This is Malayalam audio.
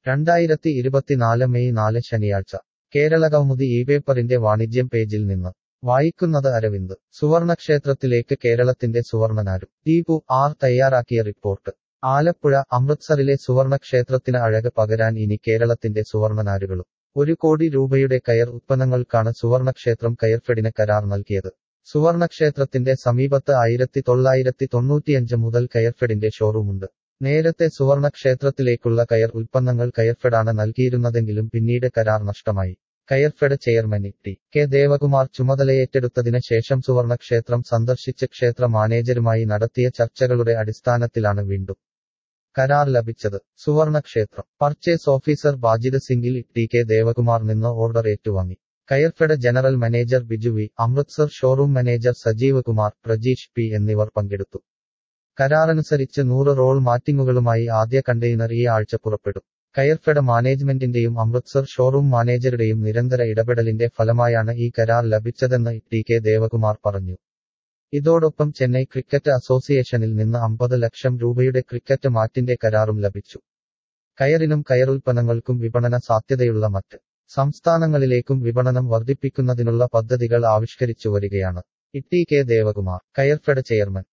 രണ്ടായിരത്തി ഇരുപത്തിനാല് മെയ് നാല് ശനിയാഴ്ച കേരളകൗമുദി ഈ പേപ്പറിന്റെ വാണിജ്യം പേജിൽ നിന്ന് വായിക്കുന്നത് അരവിന്ദ് സുവർണക്ഷേത്രത്തിലേക്ക് കേരളത്തിന്റെ സുവർണനാരും ദീപു ആർ തയ്യാറാക്കിയ റിപ്പോർട്ട് ആലപ്പുഴ അമൃത്സറിലെ സുവർണക്ഷേത്രത്തിന് അഴക് പകരാൻ ഇനി കേരളത്തിന്റെ സുവർണനാരുകളും ഒരു കോടി രൂപയുടെ കയർ ഉത്പന്നങ്ങൾക്കാണ് സുവർണക്ഷേത്രം കയർഫെഡിന് കരാർ നൽകിയത് സുവർണക്ഷേത്രത്തിന്റെ സമീപത്ത് ആയിരത്തി തൊള്ളായിരത്തി തൊണ്ണൂറ്റിയഞ്ച് മുതൽ കയർഫെഡിന്റെ ഷോറൂമുണ്ട് നേരത്തെ സുവർണക്ഷേത്രത്തിലേക്കുള്ള കയർ ഉൽപ്പന്നങ്ങൾ കയർഫെഡാണ് നൽകിയിരുന്നതെങ്കിലും പിന്നീട് കരാർ നഷ്ടമായി Coirfed chairman T K Devakumar ചുമതലയേറ്റെടുത്തതിന് ശേഷം സുവർണക്ഷേത്രം സന്ദർശിച്ച് ക്ഷേത്ര മാനേജരുമായി നടത്തിയ ചർച്ചകളുടെ അടിസ്ഥാനത്തിലാണ് വീണ്ടും കരാർ ലഭിച്ചത് സുവർണക്ഷേത്രം പർച്ചേസ് ഓഫീസർ ബാജിദ് സിംഗിൽ ടി കെ ദേവകുമാർ നിന്ന് ഓർഡർ ഏറ്റുവാങ്ങി Coirfed general manager Biju V Amritsar showroom manager Sajeev Kumar Prajeesh P എന്നിവർ പങ്കെടുത്തു കരാറനുസരിച്ച് നൂറ് റോൾ മാറ്റിങ്ങുകളുമായി ആദ്യ കണ്ടെയ്നർ ഈ ആഴ്ച പുറപ്പെടും കയർഫെഡ് മാനേജ്മെന്റിന്റെയും അമൃത്സർ ഷോറൂം മാനേജറുടെയും നിരന്തര ഇടപെടലിന്റെ ഫലമായാണ് ഈ കരാർ ലഭിച്ചതെന്ന് ടി കെ ദേവകുമാർ പറഞ്ഞു ഇതോടൊപ്പം ചെന്നൈ ക്രിക്കറ്റ് അസോസിയേഷനിൽ നിന്ന് അമ്പത് ലക്ഷം രൂപയുടെ ക്രിക്കറ്റ് മാറ്റിന്റെ കരാറും ലഭിച്ചു കയറിനും കയറുൽപ്പന്നങ്ങൾക്കും വിപണന സാധ്യതയുള്ള മറ്റ് സംസ്ഥാനങ്ങളിലേക്കും വിപണനം വർദ്ധിപ്പിക്കുന്നതിനുള്ള പദ്ധതികൾ ആവിഷ്കരിച്ചു വരികയാണ് E T K Devakumar Coirfed chairman